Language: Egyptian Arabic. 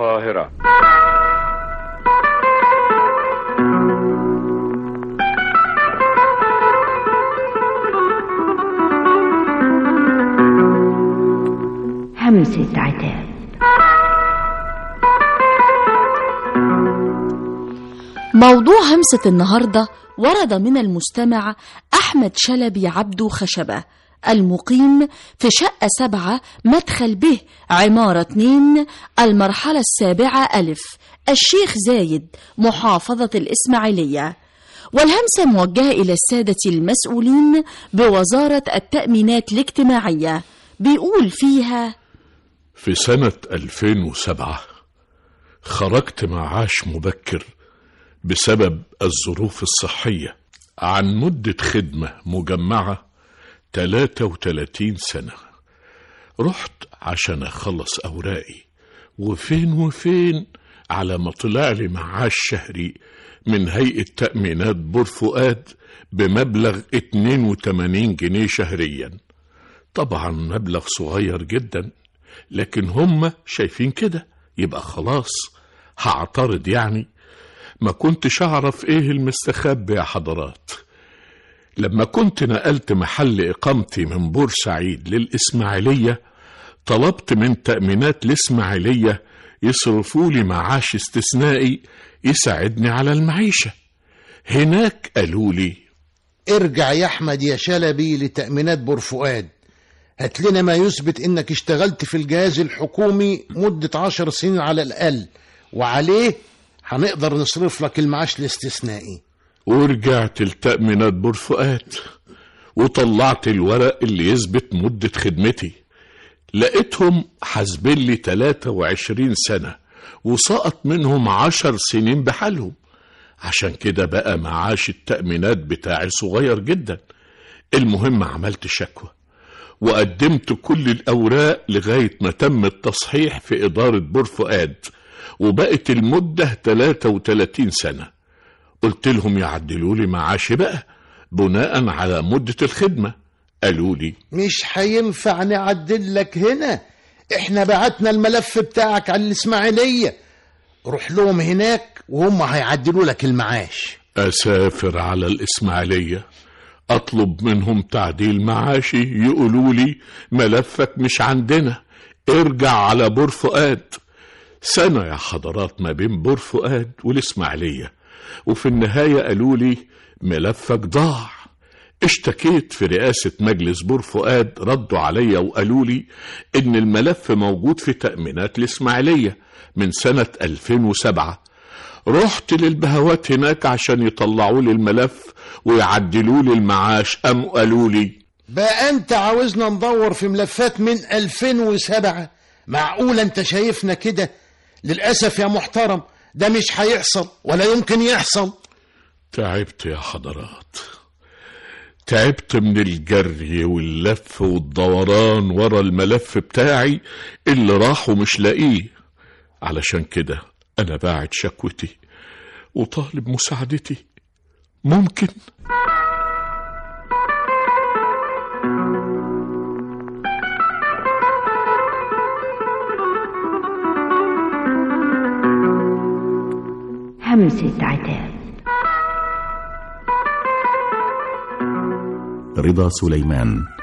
القاهرة همسة عتاب موضوع همسة النهاردة ورد من المستمع أحمد شلبي عبدو خشبة المقيم في شقة سبعة مدخل به عمارة اتنين المرحلة السابعة ألف الشيخ زايد محافظة الإسماعيلية والهمسة موجهة إلى السادة المسؤولين بوزارة التأمينات الاجتماعية بيقول فيها في سنة 2007 خرجت معاش مبكر بسبب الظروف الصحية عن مدة خدمة مجمعة 33 سنة رحت عشان أخلص أوراقي وفين وفين على ما طلع لي معاش شهري من هيئة تأمينات بور فؤاد بمبلغ 82 جنيه شهريا طبعا مبلغ صغير جدا لكن هم شايفين كده يبقى خلاص هعترض يعني ما كنتش أعرف إيه المستخبي يا حضرات لما كنت نقلت محل إقامتي من بورسعيد للإسماعيلية طلبت من تأمينات الإسماعيلية يصرفوا لي معاش استثنائي يساعدني على المعيشة هناك قالوا لي ارجع يا احمد يا شلبي لتأمينات بور فؤاد هات لنا ما يثبت انك اشتغلت في الجهاز الحكومي مدة عشر سنين على الأقل وعليه هنقدر نصرف لك المعاش الاستثنائي ورجعت لتأمينات بور فؤاد وطلعت الورق اللي يثبت مدة خدمتي لقيتهم حاسبين لي 23 سنة وسقط منهم عشر سنين بحالهم عشان كده بقى معاش التأمينات بتاعي صغير جدا المهم عملت شكوى وقدمت كل الأوراق لغاية ما تم التصحيح في إدارة بور فؤاد وبقت المدة 33 سنة قلت لهم يعدلوا لي معاشي بقى بناء على مدة الخدمة قالوا لي مش هينفع نعدل لك هنا احنا بعتنا الملف بتاعك على الإسماعيلية روح لهم هناك وهم هيعدلوا لك المعاش أسافر على الإسماعيلية أطلب منهم تعديل معاشي يقولوا لي ملفك مش عندنا ارجع على بور فؤاد سنة يا حضرات ما بين بور فؤاد والإسماعيلية وفي النهاية قالوا لي ملفك ضاع اشتكيت في رئاسة مجلس بور فؤاد ردوا عليا وقالوا لي إن الملف موجود في تأمينات الإسماعيلية من سنة 2007 رحت للبهوات هناك عشان يطلعوا لي الملف ويعدلوا لي المعاش أم قالوا لي بقى انت عاوزنا ندور في ملفات من 2007 معقول انت شايفنا كده للأسف يا محترم ده مش هيحصل ولا يمكن يحصل تعبت يا حضرات تعبت من الجري واللف والدوران ورا الملف بتاعي اللي راح ومش لاقيه علشان كده أنا باعت شكوتي وطالب مساعدتي ممكن همسة عتاب رضا سليمان